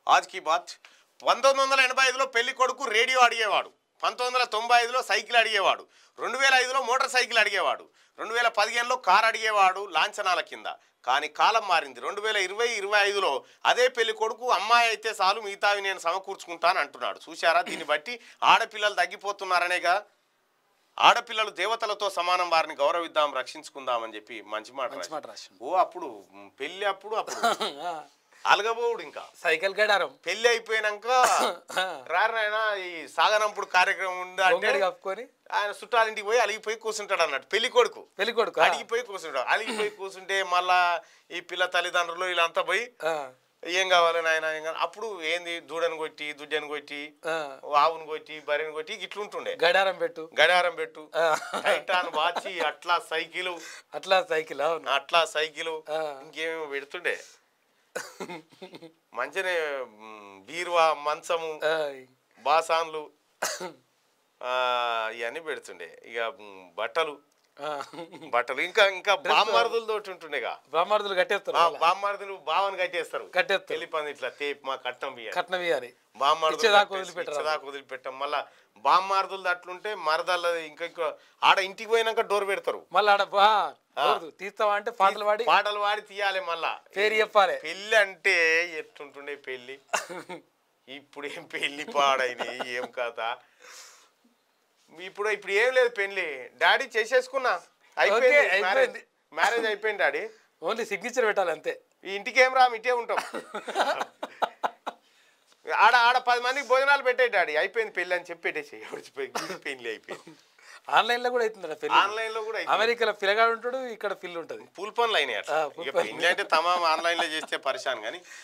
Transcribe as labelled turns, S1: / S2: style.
S1: ఆజ్ key bath పంతొమ్మిది వందల ఎనభై ఐదులో పెళ్లి కొడుకు రేడియో అడిగేవాడు పంతొమ్మిది వందల తొంభై ఐదులో సైకిల్ అడిగేవాడు రెండు వేల ఐదులో మోటార్ సైకిల్ అడిగేవాడు రెండు వేల పదిహేనులో కార్ అడిగేవాడు లాంఛనాల కింద కానీ కాలం మారింది రెండు వేల ఇరవై ఇరవై ఐదులో అదే పెళ్లి కొడుకు అమ్మాయి అయితే చాలు మిగతావి నేను సమకూర్చుకుంటాను అంటున్నాడు చూశారా దీన్ని బట్టి ఆడపిల్లలు తగ్గిపోతున్నారనేగా ఆడపిల్లలు దేవతలతో సమానం వారిని గౌరవిద్దాం రక్షించుకుందామని చెప్పి మంచి మాట
S2: మంచి
S1: రాశాడు.
S2: మాట రాసిండు
S1: ఓ అప్పుడు మ్, పెళ్లి అప్పుడు అప్పుడు
S2: ఆ,
S1: అలగబోవుడు ఇంకా
S2: సైకిల్ గడారం
S1: పెళ్లి అయిపోయినాక రారనాయన ఈ సాగనంపుడు కార్యక్రమం ఉందా అంటే
S2: గొంగడి కప్పుకొని
S1: ఆయన చుట్టాలింటికి పోయి అలిగిపోయి కూర్చుంటాడు అన్నట్టు పెళ్లి కొడుకు
S2: పెళ్లి కొడుకు
S1: అడిగిపోయి కూర్చుంటాడు అలిగిపోయి కూర్చుంటే మళ్ళా ఈ పిల్ల తల్లిదండ్రులు వీళ్ళంతా పోయి
S2: ఆ,
S1: ఏం కావాలి నాయన ఏం కావాలి అప్పుడు ఏంది దూడను కొట్టి దుడ్డను కొట్టి
S2: ఆ,
S1: ఆవును కొట్టి బర్రెను కొట్టి ఇట్లుంటుండే
S2: గడారం పెట్టు
S1: గడియారం పెట్టు
S2: ఆ,
S1: టైటాన్ వాచి అట్లా సైకిల్
S2: అట్లా సైకిల్ అవును
S1: అట్లా సైకిల్
S2: ఆ.
S1: ఇంకేమో పెడుతుండే మంచినే మ్, బీరువా మంచము
S2: ఆ,
S1: బాసాన్లు ఆ, ఇవన్నీ పెడుతుండే ఇక మ్, బట్టలు
S2: ఆ.
S1: బట్టలు ఇంకా ఇంకా బామ్మర్దులతో ఉంటుండేగా
S2: బ్రహ్మార్థులు కట్టేస్తారు
S1: ఆ,
S2: మళ్ళా.
S1: బామ్మర్దులు బావని కట్టేస్తారు
S2: కట్టేస్తారు
S1: పెళ్లి పని ఇట్లా తేపు మా కట్టం బియ్యాలి
S2: కట్నం ఇవ్వాలి
S1: బామ్మార్దులు
S2: ఇచ్చేదాకా
S1: కట్టేసి,
S2: వదిలిపెట్టరా?
S1: ఇచ్చేదాకా వదిలిపెట్టాం మళ్ళా బామ్మార్దులు అట్లుంటే మరదల ఇంకా ఇంకా ఆడ ఇంటికి పోయినాక డోర్ పెడతారు
S2: మళ్ళీ ఆడ బా వద్దు, తీస్తావా అంటే పాటలు పాడి
S1: పాటలు పాడి తీయాలి మళ్ళా
S2: పేరు చెప్పాలి
S1: పెళ్ళి అంటే ఎట్టుంటుండే పెళ్ళి ఇప్పుడు ఏం పెళ్లి పాడైనాయి ఏం కథ ఇప్పుడు ఇప్పుడు ఏం లేదు పెళ్లి డాడీ చేసేసుకున్నా అయిపోయింది
S2: ఓకే,
S1: మ్యారేజ్
S2: అయిపోయింది.
S1: మ్యారేజ్ అయిపోయింది డాడీ
S2: ఓన్లీ సిగ్నేచర్ పెట్టాలి అంతే
S1: ఈ ఇంటికి ఏం రాము ఇటే ఉంటాం ఆడ ఆడ పది మందికి భోజనాలు పెట్టే డాడీ అయిపోయింది పెళ్ళి అని చెప్పి పెట్టేసి ఎవరిపోయి పెళ్లి అయిపోయింది
S2: ఆన్లైన్ లో కూడా అవుతుంది పెళ్లి
S1: ఆన్లైన్ లో కూడా అయిపోయింది.
S2: అమెరికాలో పిల్లగాడు ఉంటాడు ఇక్కడ పిల్లు ఉంటది
S1: పూల్ పనులు అయినాయి అట్లా
S2: ఆ, పూల్
S1: ఇక పెళ్లి అంటే తమాం ఆన్లైన్ లో చేస్తే పరిశాన్ కానీ